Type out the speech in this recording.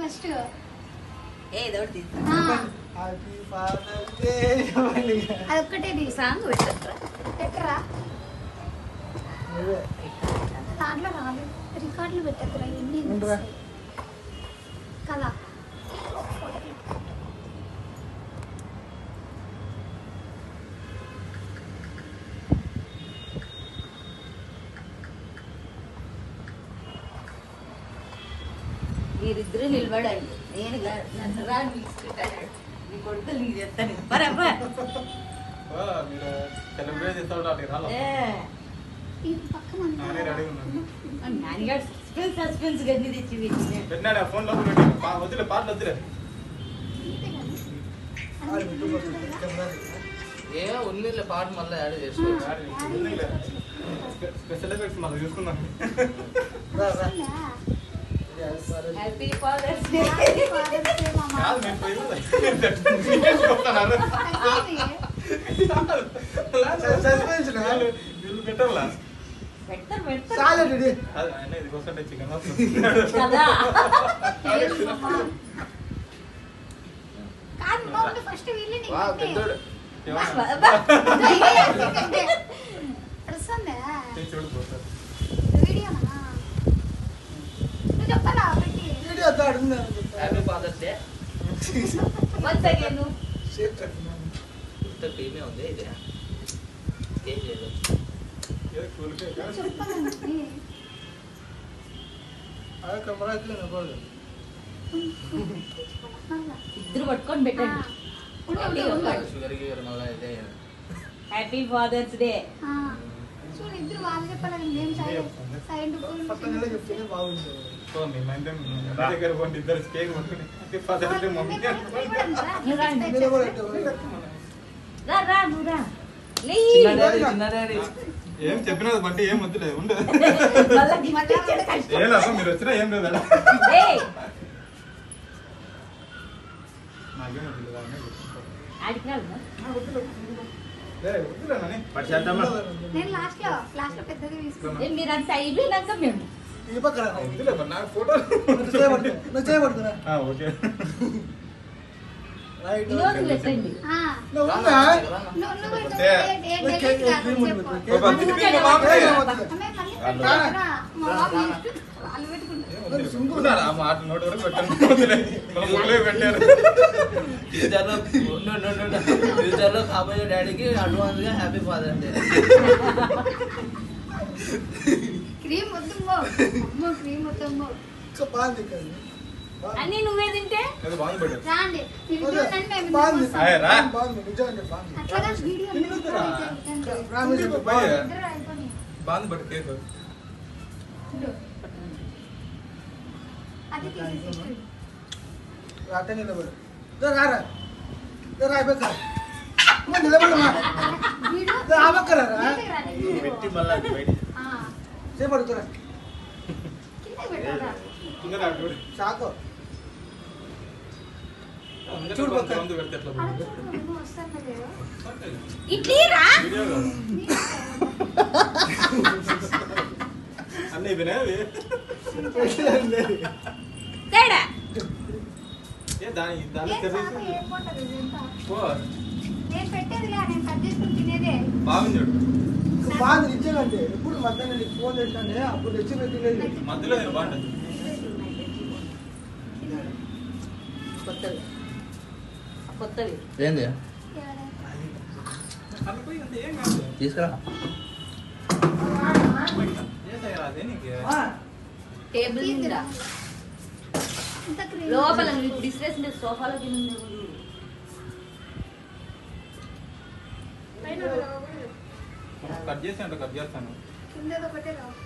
First ఏదో ఒకటి తీసుకో. హ్యాపీ ఫాదర్స్ డే చెప్పండి అదొక్కటే తీ. సాంగ్ పెట్టరా పెట్టరా నువ్వే. దాంట్లో రాలేదు రికార్డులు పెట్టద్దురా ఎన్ని ఉండరా. కదా మీరిద్దరు నిలబడండి నేను గా- నన్ను రా తీసుకుంటాను మీ కొడుకులు నీకు చెప్తాను బరాబా మీరు సెలబ్రేట్ చేస్తా ఉంటారు రాలో ఈ పక్కన అంతా నానే రెడీ ఉన్నాను నాన్నగారు సస్పెన్స్ సస్పెన్స్ గడ్డి తెచ్చి పెట్టినాడు. పెట్టినాడు ఆ ఫోన్ లోపల పెట్టి పా- వదిలే పాటలు వదిలే ఇంతే కదా. ఆడ అన్ని పెట్టు కొంచెం పక్కన. కదా. కెమెరా తీయ్. ఏ ఉన్నీళ్ళ పాట మళ్ళీ యాడ్ చేసుకో స్పెషల్ ఎఫెక్ట్స్ మళ్ళీ చూసుకుందాం రా, రా. వస్తుందా? Happy father's day happy father's day మామ. కాదు మేము పోయి తీసుకొస్తున్నారు తగ్గింది. సస్పెన్స్ నా? వీళ్ళు పెట్టాలా పెడతారు పెడతారు చాలు రెడీ. అది ఆయన ఇది వస్తుంటే చికెన్ కదా లేదు మామ. కాదు మామూలు ఫస్ట్ వీళ్ళు నీకు వా పెట్టే. పెద్దోడు వస్తుందా చూడు పోతారు వీడియోనా నువ్వు చెప్పాలా పెట్టి వీడియో వద్దు, ఆడ ఉంది. Happy father's day once again shape కట్టుకున్నాను. ఇంత టీమే ఉంది ఇది ఏం లేదు ఏదో కూలికే చెప్పాలండి ఆ కెమెరా అయితే నిలబడదు. ఇద్దరు పట్టుకొని పెట్టండి ఉండు, ఉండు, ఉండు. షుగర్ గిగర్ మళ్ళీ ఇదే హ్యాపీ ఫాదర్స్ డే ఆ, చూడు ఇద్దరు వాళ్ళు చెప్పాలని మేము సైడ్ సైడ్ పక్కన నిలబడి చెప్తేనే బాగుంది. సో మేమైతే మీ దగ్గర పోండి ఇద్దరు కేక్ పట్టుకుని ఫాదర్ డే మమ్మీ నిలబడి రా రా నువ్వు రా లే చిన్న డాడీ చిన్న డాడీ ఏం చెప్పినది బండి ఏం వద్దులే ఉండు మళ్ళా gift ఇచ్చేది కష్టం. ఏం లేదు మీరు వచ్చినా ఏం లేదు ఏయ్, నాకేం వద్దులే అన్నీ పెట్టుకుంటాను. ఆడికి రావునా? ఆ, వద్దులే. ఏ, వద్దులే నాని. నేను లాస్ట్ లో లాస్ట్ లో పెద్దగా తీసుకున్నాను ఏ, మీరంతా అయిపోయినాక మేము ఈ పక్కన రా. వద్దులే మరి నాకు ఫోటో నువ్వు చేయబడుతున్నా. నువ్వు చేయబడుతున్నా. ఆ, ఓకే రైట్. ఈరోజు పెట్టండి ఆ, నువ్వు ఉందా? నువ్వు నువ్వు పెట్టు. ఏ, ఏ- ఏ నువ్వు డేట్ కేక్ కాదు క్రీమ్ ఉంది చెప్పు. పెట్టు. బాబా, కేక్ తిరిగి కేక్ మామిడి. కేక్ వద్దు. అమ్మాయి మళ్ళీ వాళ్ళు పెట్టారా? మా బాబు ఇష్టం. వాళ్ళు పెట్టుకుంటారు ఉన్నారా? ఆ మాట నోటి వరకు పెట్టండి వదిలే. మన ముగ్గులే పెట్టారు ఫ్యూచర్ లో ఫ్యూచర్ లో కాబోయే డాడీకి అడ్వాన్స్ గా హ్యాపీ ఫాదర్స్ డే క్రీమ్ వద్దమ్మో అమ్మో క్రీమ్ వద్దమ్మో ఇంకా బాగుంది ఇక్కడ. బాగుంది. అన్ని నువ్వే తింటే ఏదో బాగుంది పెట్టారు రాండి మీరు ఓకే. చూడండి మేము బాగుంది. ఇద్దరం ఆయ్ రా. వస్తాం. బాగుంది. నిజంగా బాగుంది. అట్లాగా వీడియో తిని వద్దురా. ప్రామిస్ చెప్పు, బాయ్. బాగుంది. ఇద్దరు అయిపోయి బాగుంది బట్ కేక్ అది తీసేసి రాటే నిలబడు. రా, రా, రా. రా, రా, అయిపోయి రా. అమ్మ, నిలబడమ్మా. వీడియో రా, ఆ పక్కన రా. కిందకి రా, వీడియో. పెట్టి మళ్ళీ బయట ఆ, చేయబడుతురా. కిందకి పెట్టారా ఇంకా నాకు చూడు షాకు. అందరికీ చూడు కొంత పక్కన. మంది పెడితే ఎట్లా అలా బాగుంది? చూడు నువ్వు వస్తాను లేదు ఇడ్లీ రా వీడియో కాదు. అన్నీ అయిపోయినాయి అవి తేడా ఏ దాని దాని ఏం కర్రీస్ సాకు, ఏం పోతుంది ఇదంతా? ఓ, నేను పెట్టేదిలే నేను కట్ చేసుకుని తినేదే బాగుంది చూడు ఇంకా బాగుంది నిజంగా అంటే ఎప్పుడు మధ్యాహ్నం నీకు ఫోన్ చేస్తానే అప్పుడు తెచ్చి పెట్టలేదు మధ్యలో నేను బాగుంటుంది కొత్తవి కొత్తవి ఏంది అనుకోయి అంతే ఏం కాదు తీసుకురా ఏ తయారు అదే నీకు టేబుల్ మీద ఇంత క్రీమ్ లోపల నువ్వు ఇప్పుడు ఇసిరేసిన సోఫాలో కింద ఉంది చూడు. పైన కట్ చేసి అంటే కట్ చేస్తాను కింద ఒకటే రావు